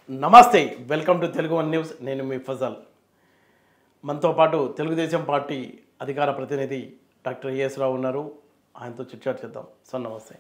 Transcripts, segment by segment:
నమస్తే welcome to Telugu one news నేను మీ ఫజల్ మనతో పాటు తెలుగుదేశం పార్టీ అధికార ప్రతినిధి డాక్టర్ ఏఎస్ రావు ఉన్నారు ఆయనతో చిట్చాట్ చేద్దాం సార్ నమస్తే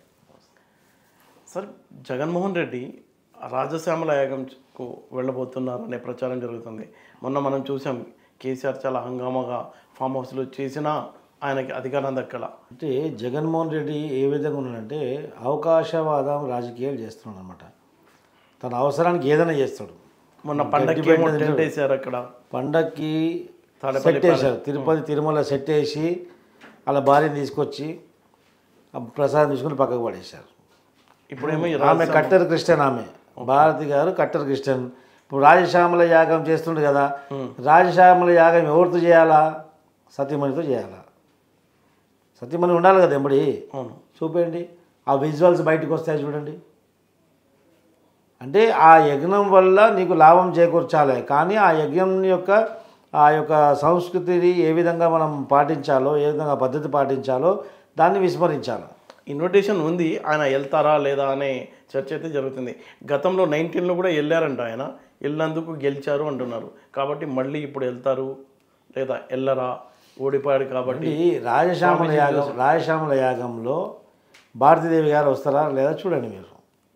సార్ జగన్మోహన్ రెడ్డి రాజశ్యామల యాగంకు వెళ్ళబోతున్నారు అనే ప్రచారం జరుగుతుంది మొన్న మనం చూసాం కేసీఆర్ చాలా హంగామాగా ఫామ్ హౌస్లో చేసినా ఆయనకి అధికారం దక్కల అంటే జగన్మోహన్ రెడ్డి ఏ విధంగా ఉన్నాడంటే అవకాశవాదం రాజకీయాలు చేస్తున్నాడు అనమాట తన అవసరానికి ఏదైనా చేస్తాడు మొన్న పండగకి ఏమో టెంట్ వేశారు అక్కడ పండక్కి తాడేపల్లి సెట్ వేశారు తిరుపతి తిరుమల సెట్ వేసి వాళ్ళ భార్యని తీసుకొచ్చి ఆ ప్రసాదం తీసుకుని పక్కకు పడేశారు ఇప్పుడేమో ఈ ఆమె కట్టర్ క్రిస్టియన్ ఆమె భారతి గారు కట్టర్ క్రిస్టియన్ ఇప్పుడు రాజశ్యామల యాగం చేస్తుండు కదా రాజశ్యామల యాగం ఎవరితో చేయాలా సత్యమణితో చేయాలా సత్యమణి ఉండాలి కదా ఎంబడి అవును చూపండి ఆ విజువల్స్ బయటకు వస్తాయి చూడండి అంటే ఆ యజ్ఞం వల్ల నీకు లాభం చేకూర్చాలి కానీ ఆ యజ్ఞం యొక్క ఆ యొక్క సంస్కృతిని ఏ విధంగా మనం పాటించాలో ఏ విధంగా పద్ధతి పాటించాలో దాన్ని విస్మరించాలి ఇన్విటేషన్ ఉంది ఆయన వెళ్తారా లేదా అనే చర్చ అయితే జరుగుతుంది గతంలో నైన్టీన్లో కూడా వెళ్ళారంట ఆయన వెళ్ళినందుకు గెలిచారు అంటున్నారు కాబట్టి మళ్ళీ ఇప్పుడు వెళ్తారు లేదా వెళ్ళరా ఓడిపోయాడు కాబట్టి ఈ రాజశ్యామల యాగం రాజశ్యామల యాగంలో భారతీదేవి గారు వస్తారా లేదా చూడండి మీరు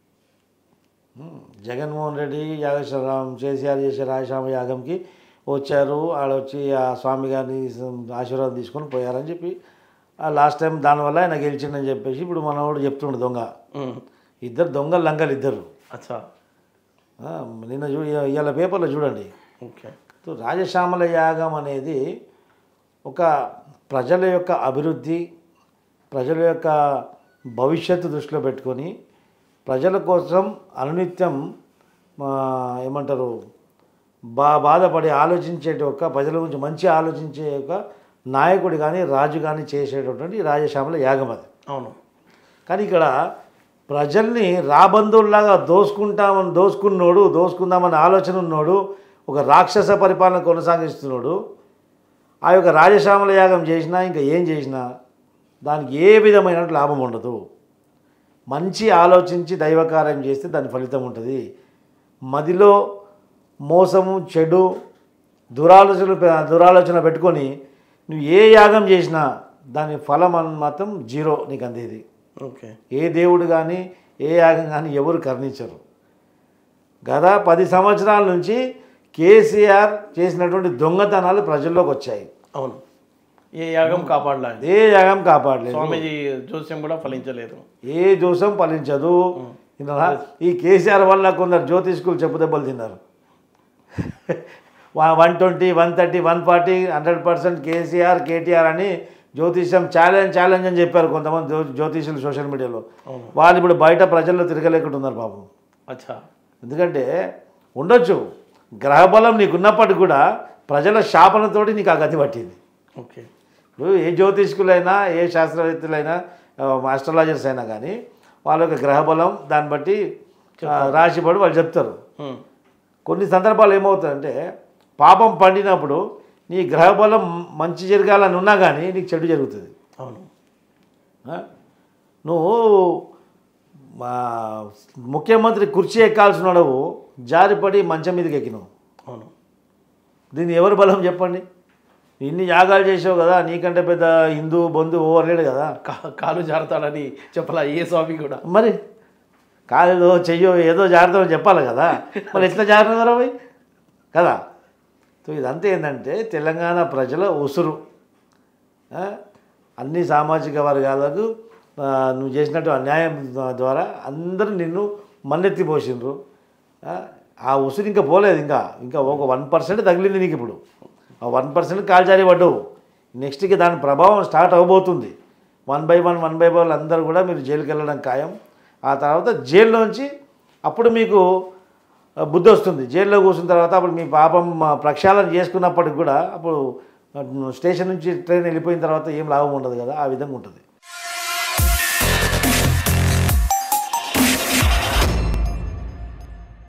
ఉమ్, జగన్మోహన్ రెడ్డి యాగేశ్వరరావు కేసీఆర్ చేసే రాజశ్యామ యాగంకి వచ్చారు వాళ్ళు వచ్చి ఆ స్వామి గారిని ఆశీర్వాదం తీసుకొని పోయారని చెప్పి లాస్ట్ టైం దానివల్ల ఆయన గెలిచిండని చెప్పేసి ఇప్పుడు మనవాడు చెప్తుండు దొంగ ఉమ్, ఇద్దరు దొంగలు లంగలు ఇద్దరు అచ్చా ఆ, నిన్న చూ ఇవాళ పేపర్లో చూడండి ఓకే సో రాజశ్యామల యాగం అనేది ఒక ప్రజల యొక్క అభివృద్ధి ప్రజల యొక్క భవిష్యత్తు దృష్టిలో పెట్టుకొని ప్రజల కోసం అనునిత్యం ఆ, ఏమంటారు బా బాధపడి ఆలోచించే ఒక ప్రజల గురించి మంచి ఆలోచించే ఒక నాయకుడు కానీ రాజు కానీ చేసేటటువంటి రాజశ్యామల యాగం అది అవును కానీ ఇక్కడ ప్రజల్ని రాబంధువుల్లాగా దోసుకుంటామని దోసుకున్నోడు దోసుకుందామని ఆలోచన ఉన్నోడు ఒక రాక్షస పరిపాలన కొనసాగిస్తున్నాడు ఆ యొక్క రాజశ్యామల యాగం చేసినా ఇంకా ఏం చేసినా దానికి ఏ విధమైన లాభం ఉండదు మంచి ఆలోచించి దైవకార్యం చేస్తే దాని ఫలితం ఉంటుంది మదిలో మోసము చెడు దురాలోచన దురాలోచన పెట్టుకొని నువ్వు ఏ యాగం చేసినా దాని ఫలం అన్ మాత్రం జీరో నీకు అందేది ఓకే ఏ దేవుడు కానీ ఏ యాగం కానీ ఎవరు కరుణించరు గత పది సంవత్సరాల నుంచి కేసీఆర్ చేసినటువంటి దొంగతనాలు ప్రజల్లోకి వచ్చాయి అవును ఏ యాగం కాపాడలే ఏ యాగం కాపాడలేదు స్వామీజీ జోస్యం కూడా ఫలించలేదు ఏ దోషం ఫలించదు ఇలా ఈ కేసీఆర్ వల్ల కొందరు జ్యోతిష్కులు చెప్పు దెబ్బలు తిన్నారు one twenty one thirty one forty hundred percent KCR KTR అని జ్యోతిష్యం ఛాలెంజ్ ఛాలెంజ్ అని చెప్పారు కొంతమంది జ్యో జ్యోతిష్యులు సోషల్ మీడియాలో అవును వాళ్ళు ఇప్పుడు బయట ప్రజల్లో తిరగలేకుంటున్నారు పాపం అచ్చా ఎందుకంటే ఉండొచ్చు గ్రహబలం నీకున్నప్పటికీ కూడా ప్రజల శాపనతోటి నీకు ఆ గతి పట్టింది ఓకే ఇప్పుడు ఏ జ్యోతిష్కులైనా ఏ శాస్త్రవేత్తలైనా ఆస్ట్రాలజర్స్ అయినా కానీ వాళ్ళ యొక్క గ్రహబలం దాన్ని బట్టి ఆ, రాశిపడి వాళ్ళు చెప్తారు ఉమ్, కొన్ని సందర్భాలు ఏమవుతుందంటే పాపం పండినప్పుడు నీ గ్రహబలం మంచి జరగాలని ఉన్నా కానీ నీకు చెడు జరుగుతుంది అవును ఆ? నువ్వు మా ముఖ్యమంత్రి కుర్చీ ఎక్కాల్సినడవు జారిపడి మంచం మీదకి ఎక్కినావు అవును దీన్ని ఎవరు బలం చెప్పండి ఇన్ని యాగాలు చేసావు కదా నీకంటే పెద్ద హిందూ బంధు ఓవర్ లేడు కదా కా- కాలు జారుతాడని చెప్పలా ఏ స్వామి కూడా మరి కాలేదో చెయ్యో ఏదో జాగ్రత్త చెప్పాలి కదా మరి ఎట్లా జాగ్రత్త పోయి కదా సో ఇదంతా ఏంటంటే తెలంగాణ ప్రజల ఉసురు ఆ? అన్ని సామాజిక వర్గాలకు ఆ, నువ్వు చేసినట్టు అన్యాయం ద్వారా అందరూ నిన్ను మన్నెత్తి పోసిండ్రు ఆ? ఆ ఉసురు ఇంకా పోలేదు ఇంకా ఇంకా ఒక వన్ పర్సెంట్ తగిలింది నీకు ఇప్పుడు ఆ వన్ పర్సెంట్ కాల్చారి పడ్డవు నెక్స్ట్కి దాని ప్రభావం స్టార్ట్ అవబోతుంది one by one one by one అందరూ కూడా మీరు జైలుకి వెళ్ళడం ఖాయం ఆ తర్వాత జైల్లోంచి అప్పుడు మీకు ఆ, బుద్ధి వస్తుంది జైల్లో కూర్చున్న తర్వాత అప్పుడు మీ పాపం ఆ, ప్రక్షాళన చేసుకున్నప్పటికి కూడా అప్పుడు ఆ, స్టేషన్ నుంచి ట్రైన్ వెళ్ళిపోయిన తర్వాత ఏం లాభం ఉండదు కదా ఆ విధంగా ఉంటుంది